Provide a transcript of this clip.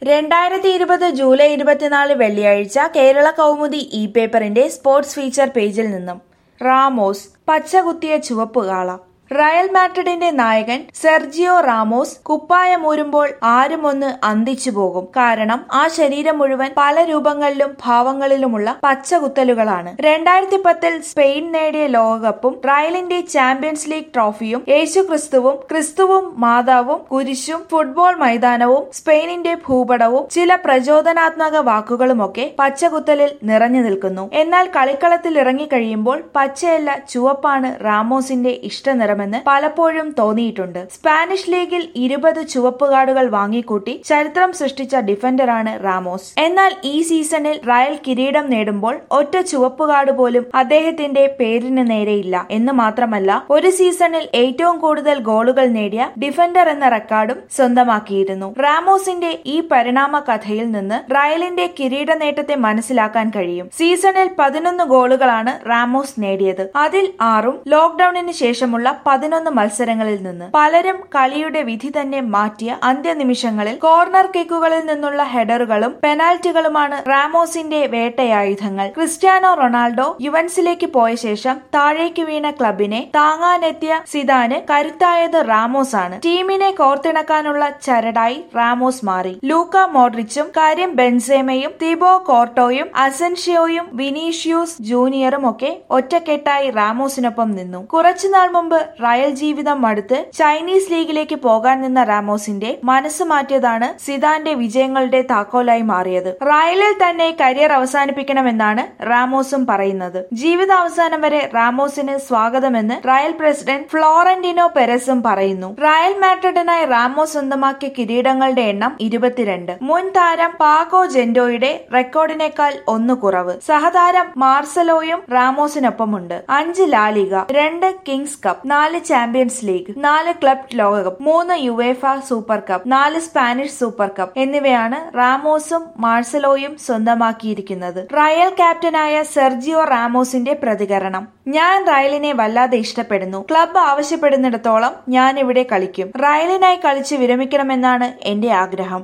രണ്ടായിരത്തി ഇരുപത് ജൂലൈ ഇരുപത്തിനാല് വെള്ളിയാഴ്ച കേരള കൗമുദി ഇ പേപ്പറിന്റെ സ്പോർട്സ് ഫീച്ചർ പേജിൽ നിന്നും റാമോസ് പച്ചകുത്തിയ ചുവപ്പുകാള റയൽ മാഡ്രിഡിന്റെ നായകൻ സെർജിയോ റാമോസ് കുപ്പായമൂരുമ്പോൾ ആരുമൊന്ന് അന്തിച്ചു പോകും കാരണം ആ ശരീരം മുഴുവൻ പല രൂപങ്ങളിലും ഭാവങ്ങളിലുമുള്ള പച്ചകുത്തലുകളാണ് രണ്ടായിരത്തി പത്തിൽ സ്പെയിൻ നേടിയ ലോകകപ്പും റയലിന്റെ ചാമ്പ്യൻസ് ലീഗ് ട്രോഫിയും യേശു ക്രിസ്തുവും ക്രിസ്തുവും മാതാവും കുരിശും ഫുട്ബോൾ മൈതാനവും സ്പെയിനിന്റെ ഭൂപടവും ചില പ്രചോദനാത്മക വാക്കുകളുമൊക്കെ പച്ചകുത്തലിൽ നിറഞ്ഞു നിൽക്കുന്നു എന്നാൽ കളിക്കളത്തിൽ ഇറങ്ങിക്കഴിയുമ്പോൾ പച്ചയല്ല ചുവപ്പാണ് റാമോസിന്റെ ഇഷ്ടനിറമെന്ന് പലപ്പോഴും തോന്നിയിട്ടുണ്ട് സ്പാനിഷ് ലീഗിൽ ഇരുപത് ചുവപ്പ് കാർഡുകൾ വാങ്ങിക്കൂട്ടി ചരിത്രം സൃഷ്ടിച്ച ഡിഫൻഡറാണ് റാമോസ് എന്നാൽ ഈ സീസണിൽ റയൽ കിരീടം നേടുമ്പോൾ ഒറ്റ ചുവപ്പ് കാർഡ് പോലും അദ്ദേഹത്തിന്റെ പേരിന് നേരെയില്ല എന്ന് മാത്രമല്ല ഒരു സീസണിൽ ഏറ്റവും കൂടുതൽ ഗോളുകൾ നേടിയ ഡിഫൻഡർ എന്ന റെക്കോർഡും സ്വന്തമാക്കിയിരുന്നു റാമോസിന്റെ ഈ പരിണാമ കഥയിൽ നിന്ന് റയലിന്റെ കിരീട നേട്ടത്തെ മനസ്സിലാക്കാൻ കഴിയും സീസണിൽ പതിനൊന്ന് ഗോളുകളാണ് റാമോസ് നേടിയത് അതിൽ ആറും ലോക്ഡൌണിന് ശേഷമുള്ള പതിനൊന്ന് മത്സരങ്ങളിൽ നിന്ന് പലരും കളിയുടെ വിധി തന്നെ മാറ്റിയ അന്ത്യനിമിഷങ്ങളിൽ കോർണർ കിക്കുകളിൽ നിന്നുള്ള ഹെഡറുകളും പെനാൽറ്റികളുമാണ് റാമോസിന്റെ വേട്ടയായുധങ്ങൾ ക്രിസ്ത്യാനോ റൊണാൾഡോ യുവൻസിലേക്ക് പോയ ശേഷം താഴേക്ക് വീണ ക്ലബിനെ താങ്ങാനെത്തിയ സിദാന് കരുത്തായത് റാമോസ് ആണ് ടീമിനെ കോർത്തിണക്കാനുള്ള ചരടായി റാമോസ് മാറി ലൂക്ക മോഡ്രിച്ചും കാര്യം ബെൻസേമയും തിബോ കോർട്ടോയും അസൻഷിയോയും വിനീഷ്യൂസ് ജൂനിയറും ഒക്കെ ഒറ്റക്കെട്ടായി റാമോസിനൊപ്പം നിന്നു കുറച്ചുനാൾ മുമ്പ് റയൽ ജീവിതം മടുത്ത് ചൈനീസ് ലീഗിലേക്ക് പോകാൻ നിന്ന റാമോസിന്റെ മനസ്സ് മാറ്റിയതാണ് സിദാന്റെ വിജയങ്ങളുടെ താക്കോലായി മാറിയത് റയലിൽ തന്നെ കരിയർ അവസാനിപ്പിക്കണമെന്നാണ് റാമോസും പറയുന്നത് ജീവിതാവസാനം വരെ റാമോസിന് സ്വാഗതമെന്ന് റയൽ പ്രസിഡന്റ് ഫ്ലോറന്റിനോ പെരസും പറയുന്നു റയൽ മാഡ്രിഡിനായി റാമോസ് സ്വന്തമാക്കിയ കിരീടങ്ങളുടെ എണ്ണം ഇരുപത്തിരണ്ട് മുൻ താരം പാകോ ജെൻഡോയുടെ റെക്കോർഡിനേക്കാൾ ഒന്ന് കുറവ് സഹതാരം മാർസലോയും റാമോസിനൊപ്പമുണ്ട് അഞ്ച് ലാലിക രണ്ട് കിങ്സ് കപ്പ് നാല് ചാമ്പ്യൻസ് ലീഗ് നാല് ക്ലബ് ലോകകപ്പ് മൂന്ന് യുവേഫ സൂപ്പർ കപ്പ് നാല് സ്പാനിഷ് സൂപ്പർ കപ്പ് എന്നിവയാണ് റാമോസും മാർസലോയും സ്വന്തമാക്കിയിരിക്കുന്നത് റയൽ ക്യാപ്റ്റനായ സെർജിയോ റാമോസിന്റെ പ്രതികരണം ഞാൻ റയലിനെ വല്ലാതെ ഇഷ്ടപ്പെടുന്നു ക്ലബ്ബ് ആവശ്യപ്പെടുന്നിടത്തോളം ഞാൻ ഇവിടെ കളിക്കും റയലിനായി കളിച്ച് വിരമിക്കണമെന്നാണ് എന്റെ ആഗ്രഹം